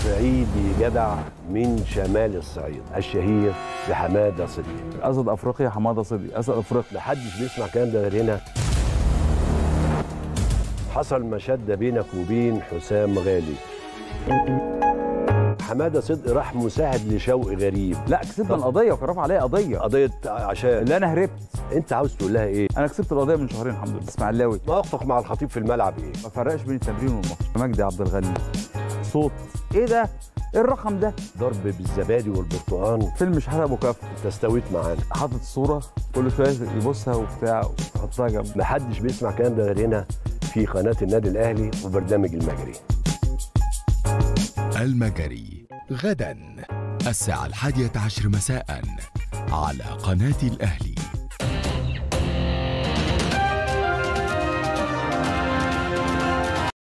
صعيدي جدع من شمال الصعيد الشهير بحماده صدقي اسد افريقيا حماده صدقي اسد افريقيا محدش بيسمع الكلام ده غير هنا حصل مشادة بينك وبين حسام غالي حماده صدقي راح مساعد لشوقي غريب لا كسبنا القضيه وكان رافع عليا قضيه قضيه عشان اللي انا هربت انت عاوز تقول لها ايه انا كسبت القضيه من شهرين الحمد لله اسماعيلاوي موقفك مع الخطيب في الملعب ايه ما فرقش بين التمرين والماتش مجدي عبد الغني صوت ايه ده ايه الرقم ده ضرب بالزبادي والبرتقال فيلم شحاته ابو كف تستويت معانا حاطط الصوره كل شويه يبصها وبتاع ويحطها جنب محدش بيسمع الكلام ده غير هنا في قناه النادي الاهلي وبرنامج المجري المجري غدا الساعة الحادية عشر مساء على قناة الأهلي